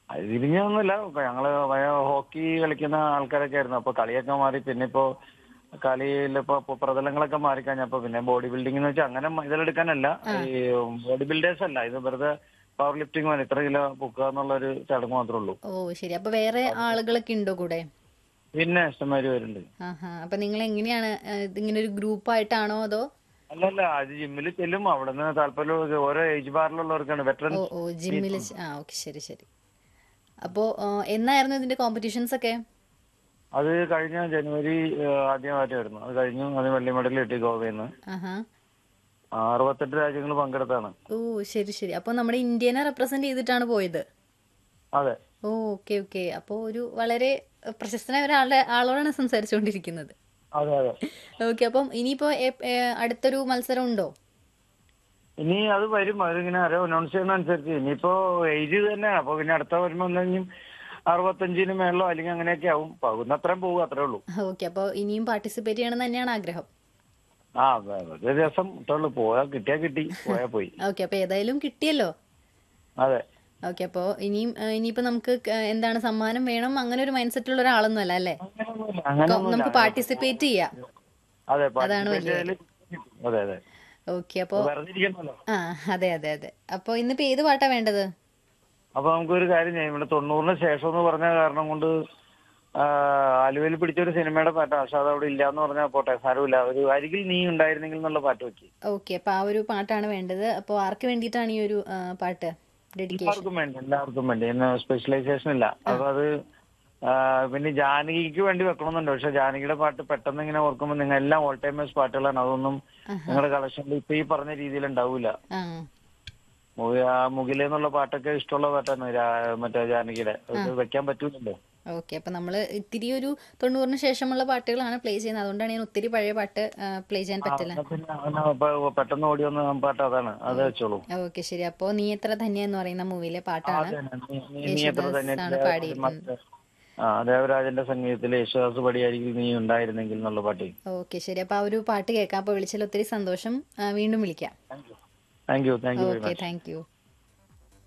അത് തിരിഞ്ഞൊന്നുമില്ല ഇപ്പൊ ഞങ്ങള് പഴയ ഹോക്കി കളിക്കുന്ന ആൾക്കാരൊക്കെ ആയിരുന്നു അപ്പൊ കളിയൊക്കെ മാറി പിന്നെ ഇപ്പോ കളിയിലിപ്പോ ഇപ്പൊ പ്രതലങ്ങളൊക്കെ മാറിക്കഴിഞ്ഞപ്പോ പിന്നെ ബോഡി ബിൽഡിംഗ് എന്ന് വെച്ചാൽ അങ്ങനെ ഇതിലെടുക്കാനല്ല ഈ ബോഡി ബിൽഡേഴ്സ് അല്ല ഇത് വെറുതെ പവർ ലിഫ്റ്റിംഗ് പോലെ ഇത്ര കിലോ പൊക്കുക എന്നുള്ള ഒരു ചടങ്ങ് മാത്രമേ ഉള്ളൂ ഓ ശരി അപ്പൊ വേറെ ആളുകളൊക്കെ ഉണ്ടോ കൂടെ പിന്നെ ഇഷ്ടംമാര് വരുന്നുണ്ട് ആഹാ അപ്പൊ നിങ്ങൾ എങ്ങനെയാണ് ആ, ഇതിങ്ങനെ ഒരു ഗ്രൂപ്പ് ആയിട്ടാണോ അതോ അല്ലല്ല അത് ജിമ്മിൽ ചെല്ലും അവിടെ നിന്ന് താല്പര്യം ഓരോ ഏജ് ബാറിലുള്ളവർക്കാണ് വെറ്ററൻ ഓ ഓ ജിമ്മിൽ ആ ഓക്കെ ശരി ശരി അപ്പോ ആ, എന്നായിരുന്നു ഇതിന്റെ കോമ്പറ്റീഷൻസ് ഒക്കെ അത് കഴിഞ്ഞ ജനുവരി ആദ്യമായിട്ടായിരുന്നു അത് കഴിഞ്ഞു അത് വെള്ളി മെഡൽ കിട്ടി ഗോവയിൽ നിന്ന് ആഹാ അറുപത്തെട്ട് രാജ്യങ്ങൾ പങ്കെടുത്താണ് ഓ ശരി ശരി അപ്പൊ നമ്മുടെ ഇന്ത്യനെ റെപ്രസെന്റ് ചെയ്തിട്ടാണ് പോയത് അതെ ഓ ഓക്കെ ഓക്കെ അപ്പോ ഒരു വളരെ പ്രശസ്തനായ ഒരാളുടെ ആളോടാണ് സംസാരിച്ചുകൊണ്ടിരിക്കുന്നത് അതെ അതെ ഓക്കെ അപ്പം ഇനിയിപ്പോ എ- ഏ, അടുത്തൊരു മത്സരം ഉണ്ടോ ഇനി അത് വരും അതിങ്ങനെ ആരോ അനൗൺസ് ചെയ്യുന്ന അനുസരിച്ച് ഇനിയിപ്പോ ഏജ് തന്നെയാണ് അപ്പൊ പിന്നെ അടുത്ത വരുമ്പോ എന്തെങ്കിലും അറുപത്തഞ്ചിന് മേളിലോ അല്ലെങ്കിൽ അങ്ങനെയൊക്കെ ആവും പോകുന്ന അത്രയും പോകും അത്രേ ഉള്ളൂ ഓക്കെ അപ്പോൾ ഇനിയും പാർട്ടിസിപ്പേറ്റ് ചെയ്യണം തന്നെയാണ് ആഗ്രഹം ആ വേ- ഒരു രസം ഇട്ടുള്ളൂ പോയാ കിട്ടിയാ കിട്ടി പോയാ പോയി ഓക്കെ അപ്പോൾ ഏതായാലും കിട്ടിയല്ലോ അതെ ഓക്കെ അപ്പോൾ ഇനിയും ഏ, ഇനിയിപ്പോൾ നമുക്ക് ക- എന്താണ് സമ്മാനം വേണം അങ്ങനെ ഒരു മൈൻഡ് സെറ്റുള്ള ഒരാളൊന്നും അല്ല അല്ലേ അങ്ങനെയൊന്നുമില്ല കൊ- അങ്ങനെയൊന്നുമില്ല നമുക്ക് പാർട്ടിസിപ്പേറ്റ് ചെയ്യാം അതെ അതാണ് participate ചെയ്താല് അതെ അതെ ഓക്കെ അപ്പോൾ വെറുതെ ഇരിക്കണമല്ലോ ആ അതെ അതെ അതെ അപ്പോൾ ഇന്നിപ്പോൾ ഏത് പാട്ടാ വേണ്ടത് അപ്പൊ നമുക്കൊരു കാര്യം ചെയ്യാം ഇവിടെ തൊണ്ണൂറിന് ശേഷം എന്ന് പറഞ്ഞ കാരണം കൊണ്ട് ആ, ആലുവയിൽ പിടിച്ച ഒരു സിനിമയുടെ പാട്ടാ പക്ഷെ അത് അവിടെ ഇല്ല എന്ന് പറഞ്ഞാൽ പോട്ടെ സാരമില്ല ഒരു അരികിൽ നീ ഉണ്ടായിരുന്നെങ്കിൽ എന്നുള്ള പാട്ട് വെക്കി ഓക്കെ അപ്പോൾ ആ ഒരു പാട്ടാണ് വേണ്ടത് അപ്പോൾ ആർക്ക് വേണ്ടിയിട്ടാണ് ഈ ഒരു ആ, പാട്ട് ഡെഡിക്കേഷൻ എല്ലാവർക്കും വേണ്ടി എല്ലാവർക്കും വേണ്ടി ഇന്ന് സ്പെഷ്യലൈസേഷൻ ഇല്ല അപ്പൊ അത് ആ, പിന്നെ ജാനകിക്ക് വേണ്ടി വെക്കണമെന്നുണ്ട് പക്ഷെ ജാനകിയുടെ പാട്ട് പെട്ടെന്ന് ഇങ്ങനെ ഓർക്കുമ്പോൾ നിങ്ങൾ എല്ലാം ഓൾ ടൈമേഴ്സ് പാട്ടുകളാണ് അതൊന്നും നിങ്ങളുടെ കളക്ഷനിൽ ഇപ്പൊ ഈ പറഞ്ഞ രീതിയിൽ ഉണ്ടാവില്ല ആ മു- ആ മുകിലേ എന്നുള്ള പാട്ടൊക്കെ ഇഷ്ടമുള്ള പാട്ടാണ് രാ- മറ്റേ ജാനകിയുടെ അത് വെക്കാൻ പറ്റൂലല്ലോ ഓക്കെ അപ്പം നമ്മൾ ഇത്തിരി ഒരു തൊണ്ണൂറിന് ശേഷമുള്ള പാട്ടുകളാണ് പ്ലേ ചെയ്യുന്നത് അതുകൊണ്ടാണ് ഞാൻ ഒത്തിരി പഴയ പാട്ട് പ്ലേ ചെയ്യാൻ പറ്റില്ല എന്നാ പിന്നെ അങ്ങനെ പ- പെട്ടെന്ന് ഓടി വന്ന പാട്ട് അതാണ് അത് വെച്ചോളൂ ഓക്കെ ശരി അപ്പോൾ നീ എത്ര ധന്യ എന്ന് പറയുന്ന മൂവിയിലെ പാട്ടാണ് അതന്നെ. നീ- നീ- നീ എത്ര തന്നെ യേശുദാസ് ആണ് പാടിയിരുന്നത് ആ ദേവരാജന്റെ സംഗീതത്തിൽ യേശുദാസ് പടിയായിരിക്കും നീ ഉണ്ടായിരുന്നെങ്കിൽ എന്നുള്ള പാട്ട് ഓക്കെ ശരി അപ്പോൾ ആ ഒരു പാട്ട് കേൾക്കാം അപ്പോൾ വിളിച്ചതിൽ ഒത്തിരി സന്തോഷം ആ, വീണ്ടും വിളിക്കാം thank you thank you very okay much thank U